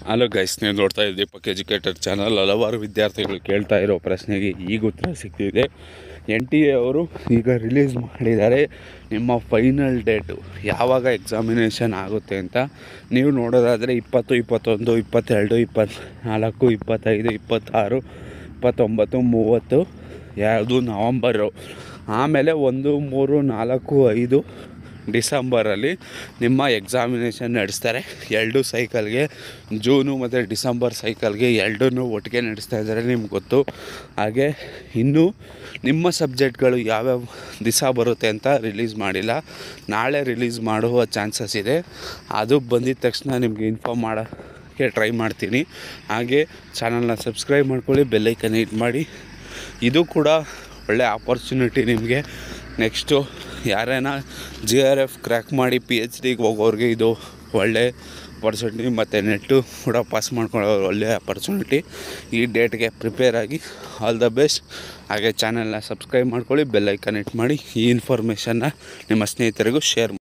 hello guys ನೀವು ನೋಡ್ತಾ ಇದ್ದೀವಿ ದೀಪಕ್ ಎಜುಕೇಟರ್ ಚಾನಲ್ ಹಲವಾರು ವಿದ್ಯಾರ್ಥಿಗಳು ಕೇಳ್ತಾ ಇರೋ ಪ್ರಶ್ನೆಗೆ ಈಗ ಉತ್ತರ ಸಿಗ್ತಿದೆ ಎನ್ ಟಿ ಎ ಅವರು ಈಗ ರಿಲೀಸ್ ಮಾಡಿದ್ದಾರೆ ನಿಮ್ಮ ಫೈನಲ್ ಡೇಟು ಯಾವಾಗ ಎಕ್ಸಾಮಿನೇಷನ್ ಆಗುತ್ತೆ ಅಂತ ನೀವು ನೋಡೋದಾದರೆ ಇಪ್ಪತ್ತು ಇಪ್ಪತ್ತೊಂದು ಇಪ್ಪತ್ತೆರಡು ಇಪ್ಪತ್ತ್ನಾಲ್ಕು ಇಪ್ಪತ್ತೈದು ಇಪ್ಪತ್ತಾರು ಇಪ್ಪತ್ತೊಂಬತ್ತು ಮೂವತ್ತು ಯಾವುದು ನವಂಬರು ಆಮೇಲೆ ಒಂದು ಮೂರು ನಾಲ್ಕು ಐದು ಡಿಸಂಬರಲ್ಲಿ ನಿಮ್ಮ ಎಕ್ಸಾಮಿನೇಷನ್ ನಡೆಸ್ತಾರೆ ಎರಡು ಸೈಕಲ್ಗೆ ಜೂನು ಮತ್ತು ಡಿಸಂಬರ್ ಸೈಕಲ್ಗೆ ಎರಡನ್ನೂ ಒಟ್ಟಿಗೆ ನಡೆಸ್ತಾ ಇದ್ದಾರೆ ನಿಮ್ಗೆ ಗೊತ್ತು ಹಾಗೆ ಇನ್ನೂ ನಿಮ್ಮ ಸಬ್ಜೆಕ್ಟ್ಗಳು ಯಾವ್ಯಾವ ದಿವಸ ಬರುತ್ತೆ ಅಂತ ರಿಲೀಸ್ ಮಾಡಿಲ್ಲ ನಾಳೆ ರಿಲೀಸ್ ಮಾಡುವ ಚಾನ್ಸಸ್ ಇದೆ ಅದು ಬಂದಿದ ತಕ್ಷಣ ನಿಮಗೆ ಇನ್ಫಾರ್ಮ್ ಮಾಡೋಕ್ಕೆ ಟ್ರೈ ಮಾಡ್ತೀನಿ ಹಾಗೆ ಚಾನಲ್ನ ಸಬ್ಸ್ಕ್ರೈಬ್ ಮಾಡ್ಕೊಳ್ಳಿ ಬೆಲ್ಲೈಕನ್ ಹಿಟ್ ಮಾಡಿ ಇದು ಕೂಡ ಒಳ್ಳೆ ಆಪರ್ಚುನಿಟಿ ನಿಮಗೆ ನೆಕ್ಸ್ಟು ಯಾರೇನ ಜಿ ಆರ್ ಎಫ್ ಕ್ರ್ಯಾಕ್ ಮಾಡಿ ಪಿ ಎಚ್ ಡಿಗೆ ಹೋಗೋರಿಗೆ ಇದು ಒಳ್ಳೆ ಅಪರ್ಚುನಿಟಿ ಮತ್ತು ನೆಟ್ಟು ಕೂಡ ಪಾಸ್ ಮಾಡ್ಕೊಳ್ಳೋ ಒಳ್ಳೆ ಅಪರ್ಚುನಿಟಿ ಈ ಡೇಟ್ಗೆ ಪ್ರಿಪೇರ್ ಆಗಿ ಆಲ್ ದ ಬೆಸ್ಟ್ ಹಾಗೆ ಚಾನಲ್ನ ಸಬ್ಸ್ಕ್ರೈಬ್ ಮಾಡ್ಕೊಳ್ಳಿ ಬೆಲ್ಲೈಕನ್ ಹಿಟ್ ಮಾಡಿ ಈ ಇನ್ಫಾರ್ಮೇಷನ್ನ ನಿಮ್ಮ ಸ್ನೇಹಿತರಿಗೂ ಶೇರ್